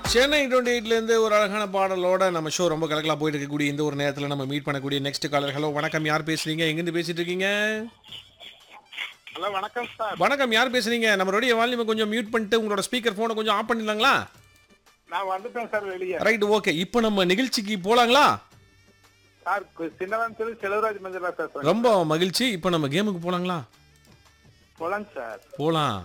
Chennai twenty எயிட்லேருந்து ஒரு அழகான பாடலோட நம்ம ஷோ ரொம்ப கலக்கலாக போயிட்டு இருக்கக்கூடிய இந்த ஒரு நேரத்தில் நம்ம மீட் பண்ணக்கூடிய நெக்ஸ்ட் காலர் ஹலோ வணக்கம் யார் பேசுறீங்க எங்கேருந்து பேசிட்டு இருக்கீங்க ஹலோ வணக்கம் சார் வணக்கம் யார் பேசுறீங்க நம்மளுடைய வால்யூமை கொஞ்சம் மியூட் பண்ணிட்டு உங்களோட ஸ்பீக்கர் ஃபோனை கொஞ்சம் ஆஃப் பண்ணிடலாங்களா நான் வந்துட்டேன் சார் வெளியே ரைட் ஓகே இப்போ நம்ம நிகழ்ச்சிக்கு போலாங்களா சார் சின்னவன் சொல்லி செலவராஜ் மந்திரா சார் சார் ரொம்ப மகிழ்ச்சி இப்போ நம்ம கேமுக்கு போலாங்களா போலாம் சார் போலாம்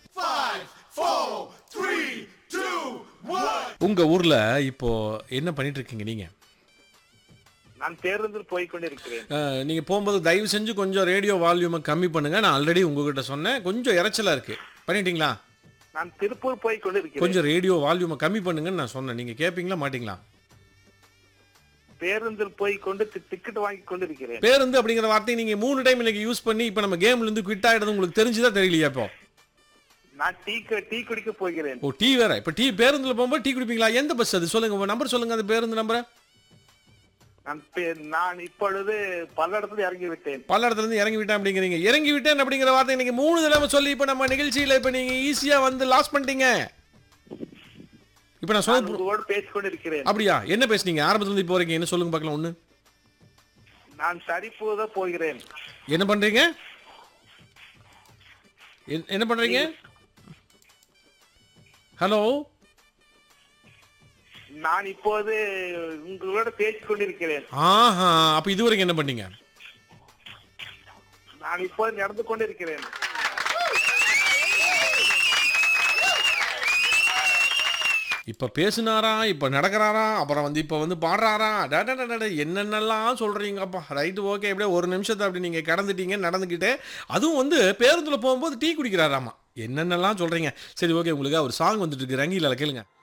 உங்க ஊர்ல இப்போ என்ன பண்ணிட்டு இருக்கீங்க நீங்க நான் பேருந்தில் போய் கொண்டிருக்கிறேன் அஹ், நீங்க போகும்போது தயவு செஞ்சு கொஞ்சம் ரேடியோ வால்யூமை கம்மி பண்ணுங்க நான் ஆல்ரெடி உங்ககிட்ட சொன்னேன் கொஞ்சம் இறைச்சலா இருக்கு பண்ணிட்டீங்களா நான் திருப்பூர் போய் கொண்டிருக்கிறேன் கொஞ்சம் ரேடியோ வால்யூமை கம்மி பண்ணுங்கன்னு நான் சொன்னேன் நீங்க கேட்பீங்களா மாட்டீங்களா பேருந்தில் போய் கொண்டு டி- டிக்கெட் வாங்கி கொண்டிருக்கிறேன் பேருந்து அப்படிங்கிற வார்த்தையை நீங்க மூணு டைம் இன்னைக்கு யூஸ் பண்ணி இப்போ நம்ம கேம்ல இருந்து குவிட் ஆயிடுறது உங்களுக்கு தெரிஞ்சுதா தெரியலையா இப்போ நான் டீ கு- டீ குடிக்க போகிறேன் ஓ டீ வேற இப்போ டீ பேருந்துல போகும்போது டீ குடிப்பீங்களா எந்த பஸ் அது சொல்லுங்க உங்க நம்பர் சொல்லுங்க அந்த பேருந்து நம்பரை நான் பே- நான் இப்பொழுது பல்லடத்தில் இறங்கி விட்டேன் பல்லடத்துல இருந்து இறங்கி விட்டேன் அப்படிங்கிறீங்க இறங்கி விட்டேன் அப்படிங்கிற வார்த்தை இன்னைக்கு மூணு தடவை சொல்லி இப்போ நம்ம நிகழ்ச்சியில இப்போ நீங்க ஈஸியா வந்து லாஸ் பண்ணிட்டீங்க இப்போ நான் நான் சொன்ன உங்களோடு பேசிக் கொண்டிருக்கிறேன் அப்படியா என்ன பேசுனீங்க ஆரம்பத்துல இருந்து இப்போ வரைக்கும் என்ன சொல்லுங்க பார்க்கலாம் ஒண்ணு நான் சரிப்போத போகிறேன் என்ன பண்றீங்க என்- என்ன பண்றீங்க ஹலோ நான் இப்போது உங்களோட பேசிக் கொண்டிருக்கிறேன் ஆஹா அப்ப இது வரைக்கும் என்ன பண்ணீங்க நான் இப்போது நடந்து கொண்டிருக்கிறேன் இப்ப பேசுனாரா இப்ப நடக்கிறாரா அப்புறம் வந்து இப்ப வந்து பாடுறாரா டட டட டட, என்னென்னலாம் சொல்றீங்கப்பா ரைட்டு ஓகே எப்படியே ஒரு நிமிஷத்தை அப்படி நீங்க கடந்துட்டீங்க நடந்துக்கிட்டு அதுவும் வந்து பேருந்துல போகும்போது டீ குடிக்கிறாராமா என்னென்னலாம் சொல்றீங்க சரி ஓகே உங்களுக்கு ஒரு சாங் வந்துட்டு இருக்கு ரங்கில கேளுங்க